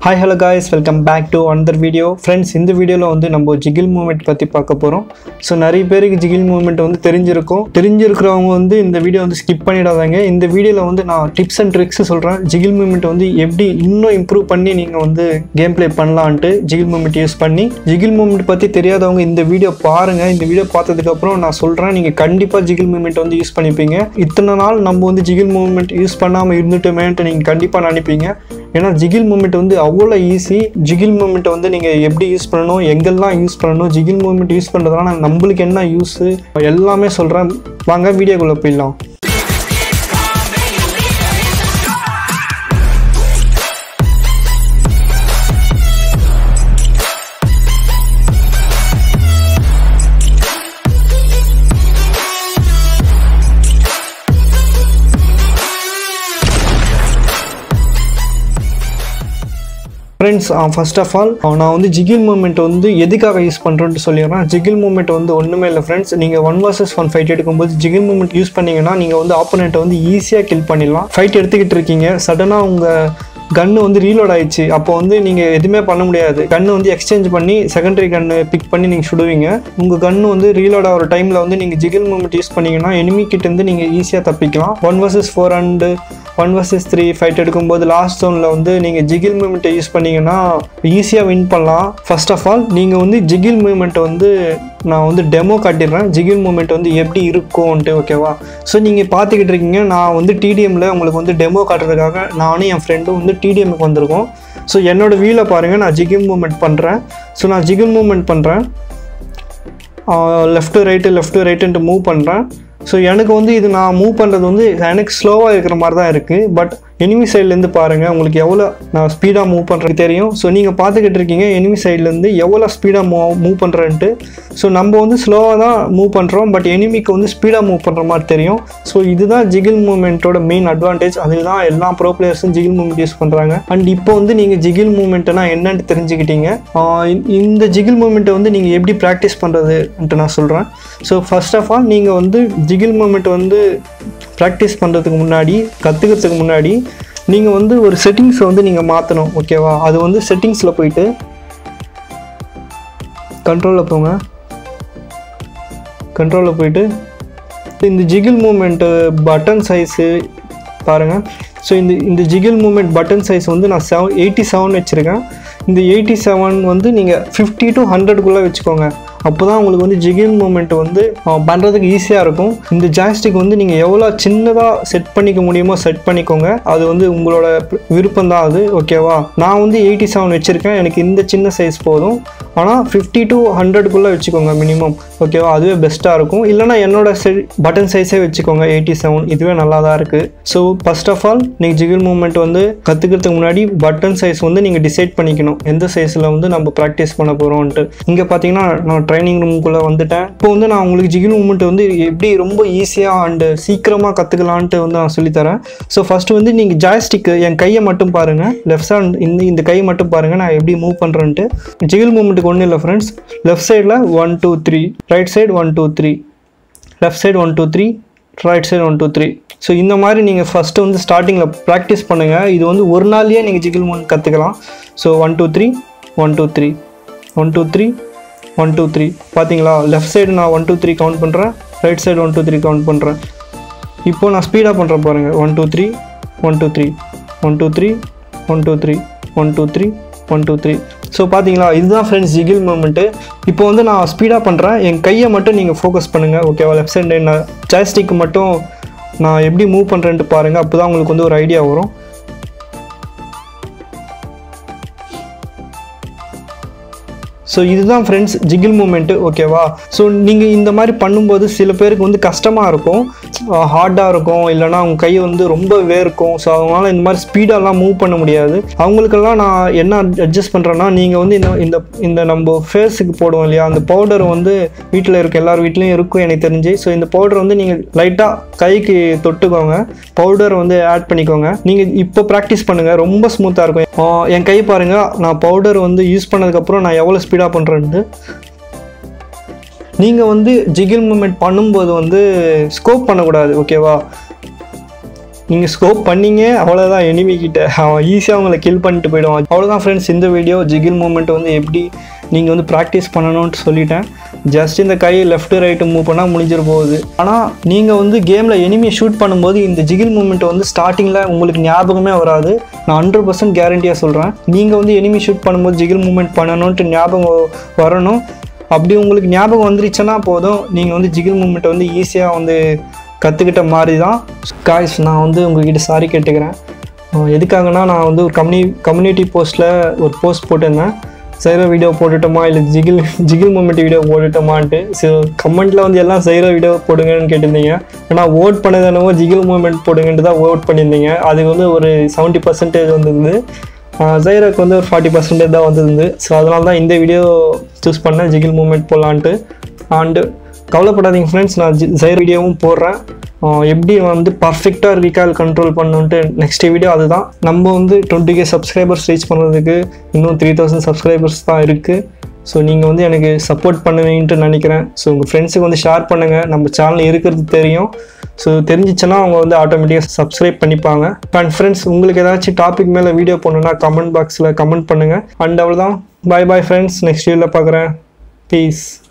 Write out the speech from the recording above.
hi hello guys welcome back to another video friends இந்த வீடியோவில் வந்து நம்ம ஜிகில் மூமெண்ட் பற்றி பார்க்க போகிறோம் ஸோ நிறைய பேருக்கு ஜிகில் மூமெண்ட் வந்து தெரிஞ்சிருக்கும் தெரிஞ்சிருக்கிறவங்க வந்து இந்த வீடியோ வந்து ஸ்கிப் பண்ணிடாதாங்க இந்த வீடியோவில் வந்து நான் டிப்ஸ் அண்ட் ட்ரிக்ஸ் சொல்கிறேன் ஜிகில் மூமெண்ட் வந்து எப்படி இன்னும் இம்ப்ரூவ் பண்ணி நீங்கள் வந்து கேம் ப்ளே பண்ணலான்ட்டு ஜிகில் மூமெண்ட் யூஸ் பண்ணி ஜிகில் மூமெண்ட் பற்றி தெரியாதவங்க இந்த வீடியோ பாருங்கள் இந்த வீடியோ பார்த்ததுக்கப்புறம் நான் சொல்கிறேன் நீங்கள் கண்டிப்பாக ஜிகில் மூமெண்ட் வந்து யூஸ் பண்ணிப்பீங்க இத்தனை நாள் நம்ம வந்து ஜிகில் மூமெண்ட் யூஸ் பண்ணாமல் இருந்துட்டோமேன்ட்டு நீங்கள் கண்டிப்பாக நினைப்பீங்க ஏன்னா ஜிகில் மூமெண்ட் வந்து அவ்வளோ ஈஸி ஜிகில் மூமெண்ட்டை வந்து நீங்கள் எப்படி யூஸ் பண்ணணும் எங்கெல்லாம் யூஸ் பண்ணணும் ஜிகில் மூமெண்ட் யூஸ் பண்ணுறதுனால நம்மளுக்கு என்ன யூஸு எல்லாமே சொல்கிறேன் வாங்க வீடியோக்குள்ளே போயிடலாம் ஃப்ரெண்ட்ஸ் ஃபர்ஸ்ட் ஆஃப் ஆல் நான் வந்து ஜிகில் மூமெண்ட் வந்து எதுக்காக யூஸ் பண்ணுறேன்ட்டு சொல்லிடுறேன் ஜிகில் மூமெண்ட் வந்து ஒன்றுமே இல்லை ஃப்ரெண்ட்ஸ் நீங்கள் ஒன் வர்சஸ் ஒன் ஃபைட் எடுக்கும்போது ஜிகில் மூமெண்ட் யூஸ் பண்ணீங்கன்னா நீங்கள் வந்து ஆப்போனண்ட்டை வந்து ஈஸியாக கில் பண்ணிடலாம் ஃபைட் எடுத்துக்கிட்டு இருக்கீங்க சடனாக உங்கள் கன்று வந்து ரீலோட் ஆயிடுச்சு அப்போ வந்து நீங்கள் எதுவுமே பண்ண முடியாது கன்று வந்து எக்ஸ்சேஞ்ச் பண்ணி செகண்டரி கன்று பிக் பண்ணி நீங்கள் சுடுவீங்க உங்கள் கன்று வந்து ரீலோட் ஆகிற டைமில் வந்து நீங்கள் ஜிகில் மூமெண்ட் யூஸ் பண்ணீங்கன்னா enemy கிட்ட இருந்து நீங்கள் ஈஸியாக தப்பிக்கலாம் one versus four and one versus three fight எடுக்கும்போது லாஸ்ட் ஜோனில் வந்து நீங்கள் ஜிகில் மூமெண்ட்டை யூஸ் பண்ணீங்கன்னா ஈஸியாக வின் பண்ணலாம் ஃபர்ஸ்ட் ஆஃப் ஆல் நீங்கள் வந்து ஜிகில் மூமெண்ட்டை வந்து நான் வந்து டெமோ காட்டிடுறேன் ஜிகில் மூமெண்ட் வந்து எப்படி இருக்கும்ன்ட்டு ஓகேவா ஸோ நீங்கள் பார்த்துக்கிட்டு இருக்கீங்க நான் வந்து டிடிஎம்மில் உங்களுக்கு வந்து டெமோ காட்டுறதுக்காக நானும் என் ஃப்ரெண்டும் வந்து டிடிஎம்க்கு வந்திருக்கோம் ஸோ என்னோடய வீலை பாருங்கள் நான் ஜிகில் மூமெண்ட் பண்ணுறேன் ஸோ நான் ஜிகில் மூமெண்ட் பண்ணுறேன் லெஃப்ட்டு ரைட்டு லெஃப்ட்டு ரைட்டுன்ட்டு மூவ் பண்ணுறேன் ஸோ எனக்கு வந்து இது நான் மூவ் பண்ணுறது வந்து எனக்கு ஸ்லோவாக இருக்கிற மாதிரி தான் இருக்குது பட் எனிமி சைட்லேருந்து பாருங்கள் உங்களுக்கு எவ்வளோ நான் ஸ்பீடாக மூவ் பண்ணுறது தெரியும் ஸோ நீங்கள் பார்த்துக்கிட்டு இருக்கீங்க எனிமி சைட்லேருந்து எவ்வளோ ஸ்பீடாக மூவ் மூவ் பண்ணுறேன்ட்டு ஸோ நம்ம வந்து ஸ்லோவாக தான் மூவ் பண்ணுறோம் பட் எனிமிக்கு வந்து ஸ்பீடாக மூவ் பண்ணுற மாதிரி தெரியும் ஸோ இதுதான் ஜிகில் மூமெண்ட்டோட மெயின் அட்வான்டேஜ் அதுதான் எல்லா ப்ரோ பிளேயர்ஸும் ஜிகில் மூமெண்ட் யூஸ் பண்ணுறாங்க அண்ட் இப்போ வந்து நீங்கள் ஜிகில் மூமெண்ட்னா என்னன்னு தெரிஞ்சுக்கிட்டீங்க ஆஹ் இந்த ஜிகில் மூமெண்ட்டை வந்து நீங்கள் எப்படி ப்ராக்டிஸ் பண்ணுறதுன்ட்டு நான் சொல்கிறேன் ஸோ ஃபர்ஸ்ட் ஆஃப் ஆல் நீங்கள் வந்து ஜிகில் மூமெண்ட் வந்து ப்ராக்டிஸ் பண்ணுறதுக்கு முன்னாடி கற்றுக்கிறதுக்கு முன்னாடி நீங்கள் வந்து ஒரு செட்டிங்ஸை வந்து நீங்கள் மாற்றணும் ஓகேவா அது வந்து செட்டிங்ஸில் போயிட்டு கண்ட்ரோலில் போங்க கண்ட்ரோலில் போயிட்டு இந்த ஜிகில் மூமெண்ட்டு பட்டன் சைஸு பாருங்கள் ஸோ இந்த இந்த ஜிகில் மூமெண்ட் பட்டன் சைஸ் வந்து நான் செவன் எயிட்டி செவன் வச்சுருக்கேன் இந்த எயிட்டி செவன் வந்து நீங்கள் ஃபிஃப்டி டு ஹண்ட்ரட்குள்ளே வச்சுக்கோங்க அப்போ தான் உங்களுக்கு வந்து ஜிகில் மூமெண்ட் வந்து பண்ணுறதுக்கு ஈஸியாக இருக்கும் இந்த ஜாஸ்டிக் வந்து நீங்கள் எவ்வளோ சின்னதாக செட் பண்ணிக்க முடியுமோ செட் பண்ணிக்கோங்க அது வந்து உங்களோட விருப்பம் தான் அது ஓகேவா நான் வந்து எயிட்டி செவன் வச்சுருக்கேன் எனக்கு இந்த சின்ன சைஸ் போதும் ஆனால் ஃபிஃப்டி டு ஹண்ட்ரட்குள்ளே வச்சுக்கோங்க மினிமம் ஓகேவா அதுவே பெஸ்ட்டாக இருக்கும் இல்லைனா என்னோட செட் பட்டன் சைஸே வச்சுக்கோங்க எயிட்டி செவன் இதுவே நல்லா தான் இருக்குது ஸோ ஃபர்ஸ்ட் ஆஃப் ஆல் நீங்கள் ஜிகில் மூமெண்ட் வந்து கற்றுக்கிறதுக்கு முன்னாடி பட்டன் சைஸ் வந்து நீங்கள் டிசைட் பண்ணிக்கணும் எந்த சைஸில் வந்து நம்ம ப்ராக்டிஸ் பண்ண போகிறோம்ன்ட்டு இங்கே பார்த்தீங்கன்னா நான் ட்ரைனிங் ரூமுக்குள்ளே வந்துட்டேன் இப்போ வந்து நான் உங்களுக்கு ஜிகில் மூமெண்ட் வந்து எப்படி ரொம்ப ஈஸியாக அண்டு சீக்கிரமாக கற்றுக்கலான்ட்டு வந்து நான் சொல்லித்தரேன் ஸோ ஃபஸ்ட்டு வந்து நீங்கள் ஜாய்ஸ்டிக்கு என் கையை மட்டும் பாருங்கள் லெஃப்ட் சைட் இந்த இந்த கை மட்டும் பாருங்கள் நான் எப்படி மூவ் பண்ணுறேன்ட்டு ஜிகில் மூமெண்ட்டுக்கு ஒன்றும் இல்லை ஃப்ரெண்ட்ஸ் லெஃப்ட் சைடில் one two three right side one two three left side one two three right side one two three so இந்த மாதிரி நீங்கள் ஃபஸ்ட்டு வந்து ஸ்டார்டிங்கில் ப்ராக்டிஸ் பண்ணுங்கள் இது வந்து ஒரு நாள்லேயே நீங்கள் ஜிகில் மூமெண்ட் கற்றுக்கலாம் so one two three one two three one two three one two three பார்த்தீங்களா லெஃப்ட் சைடு நான் ஒன் டூ த்ரீ கவுண்ட் பண்ணுறேன் right side one two three count பண்ணுறேன் இப்போ நான் ஸ்பீடாக பண்ணுறேன் பாருங்கள் one two three one two three one two three one two three one two three one two three so பார்த்தீங்களா இதுதான் ஃப்ரெண்ட்ஸ் ஜிகில் மூமெண்ட்டு இப்போ வந்து நான் ஸ்பீடாக பண்ணுறேன் என் கையை மட்டும் நீங்கள் ஃபோக்கஸ் பண்ணுங்கள் ஓகேவா லெஃப்ட் சைடு நான் ஜாஸ்டிக்கு மட்டும் நான் எப்படி மூவ் பண்ணுறேன்ட்டு பாருங்கள் அப்போ தான் உங்களுக்கு வந்து ஒரு ஐடியா வரும் ஸோ இதுதான் ஃப்ரெண்ட்ஸ் ஜிகில் மூமெண்ட்டு ஓகேவா ஸோ நீங்கள் இந்த மாதிரி பண்ணும்போது சில பேருக்கு வந்து கஷ்டமாக இருக்கும் ஹார்டாக இருக்கும் இல்லைனா அவங்க கை வந்து ரொம்ப வேர்க்கும் ஸோ அவங்களால இந்த மாதிரி ஸ்பீடாலாம் மூவ் பண்ண முடியாது அவங்களுக்கெல்லாம் நான் என்ன அட்ஜஸ்ட் பண்ணுறேன்னா நீங்கள் வந்து இந்த இந்த இந்த நம்ம ஃபேஸுக்கு போடுவோம் இல்லையா அந்த பவுடர் வந்து வீட்டில் இருக்க எல்லார் வீட்லேயும் இருக்கும் எனக்கு தெரிஞ்சு ஸோ இந்த பவுடர் வந்து நீங்கள் லைட்டாக கைக்கு தொட்டுக்கோங்க பவுடர் வந்து ஆட் பண்ணிக்கோங்க நீங்கள் இப்போ ப்ராக்டிஸ் பண்ணுங்கள் ரொம்ப ஸ்மூத்தாக இருக்கும் ஆஹ் என் கை பாருங்கள் நான் பவுடர் வந்து யூஸ் பண்ணதுக்கப்புறம் நான் எவ்வளோ ஸ்பீடாக பண்ணுறேன்ட்டு நீங்கள் வந்து ஜிகில் மூமெண்ட் பண்ணும்போது வந்து ஸ்கோப் பண்ணக்கூடாது ஓகேவா நீங்கள் ஸ்கோப் பண்ணீங்க அவ்வளோதான் enemy கிட்ட அவன் ஈஸியாக அவங்கள கில் பண்ணிட்டு போயிடுவான் அவ்வளோதான் ஃப்ரெண்ட்ஸ் இந்த வீடியோ ஜிகில் மூமெண்ட் வந்து எப்படி நீங்கள் வந்து ப்ராக்டிஸ் பண்ணணும்னு சொல்லிட்டேன் ஜஸ்ட் இந்த கை லெஃப்ட் ரைட்டு மூவ் பண்ணால் முடிஞ்சிட போகுது ஆனால் நீங்கள் வந்து கேமில் எனிமியை ஷூட் பண்ணும்போது இந்த ஜிகில் மூமெண்ட் வந்து ஸ்டார்டிங்கில் உங்களுக்கு ஞாபகமே வராது நான் ஹண்ட்ரட் பர்சன்ட் கேரண்டியாக சொல்கிறேன் நீங்கள் வந்து எனிமி ஷூட் பண்ணும்போது ஜிகில் மூமெண்ட் பண்ணணுன்ட்டு ஞாபகம் வரணும் அப்படி உங்களுக்கு ஞாபகம் வந்துருச்சுன்னா போதும் நீங்கள் வந்து ஜிகில் மூமெண்ட்டை வந்து ஈஸியாக வந்து கற்றுக்கிட்ட மாதிரி தான் காய்ஸ் நான் வந்து உங்ககிட்ட சாரி கேட்டுக்கிறேன் அஹ் எதுக்காகனா நான் வந்து ஒரு கம்யூனி கம்யூனிட்டி போஸ்ட்டில் ஒரு போஸ்ட் போட்டிருந்தேன் சைரோ வீடியோ போட்டுட்டோமா இல்லை ஜிகில் ஜிகில் மூமெண்ட் வீடியோ போட்டுட்டோமான்ட்டு ஸோ கமெண்ட்டில் வந்து எல்லாம் சைரோ வீடியோ போடுங்கன்னு கேட்டிருந்தீங்க ஆனால் ஓட் பண்ணது என்னவோ ஜிகில் மூமெண்ட் போடுங்கன்ட்டு தான் ஓட் பண்ணியிருந்தீங்க அதுக்கு வந்து ஒரு செவன்ட்டி பர்சன்டேஜ் வந்திருந்து ஜைராக்கு வந்து ஒரு ஃபார்ட்டி பர்சன்டேஜ் தான் வந்திருந்து ஸோ அதனால தான் இந்த வீடியோ சூஸ் பண்ணேன் ஜிகில் மூமெண்ட் போடலான்ட்டு அண்டு கவலைப்படாதீங்க ஃப்ரெண்ட்ஸ் நான் ஜி ஜைர் வீடியோவும் போடுறேன் ஆஹ் எப்படி வந்து பர்ஃபெக்டாக ரீகால் கண்ட்ரோல் பண்ணணுன்ட்டு நெக்ஸ்ட் வீடியோ அதுதான் நம்ம வந்து டுவெண்ட்டி கே சப்ஸ்கிரைபர்ஸ் ரீச் பண்ணுறதுக்கு இன்னும் த்ரீ தௌசண்ட் சப்ஸ்கிரைபர்ஸ் தான் இருக்குது ஸோ நீங்கள் வந்து எனக்கு சப்போர்ட் பண்ணுவீங்கன்ட்டு நினைக்கிறேன் ஸோ உங்கள் ஃப்ரெண்ட்ஸுக்கு வந்து ஷேர் பண்ணுங்கள் நம்ம சேனல் இருக்கிறது தெரியும் ஸோ தெரிஞ்சிச்சுன்னா அவங்க வந்து ஆட்டோமேட்டிக்காக சப்ஸ்கிரைப் பண்ணிப்பாங்க அண்ட் ஃப்ரெண்ட்ஸ் உங்களுக்கு ஏதாச்சும் டாபிக் மேலே வீடியோ போடணுன்னா கமெண்ட் பாக்ஸில் கமெண்ட் பண்ணுங்கள் அண்ட் அவ்வளோதான் பாய் பாய் ஃப்ரெண்ட்ஸ் நெக்ஸ்ட் வீடியோவில் பார்க்குறேன் பீஸ்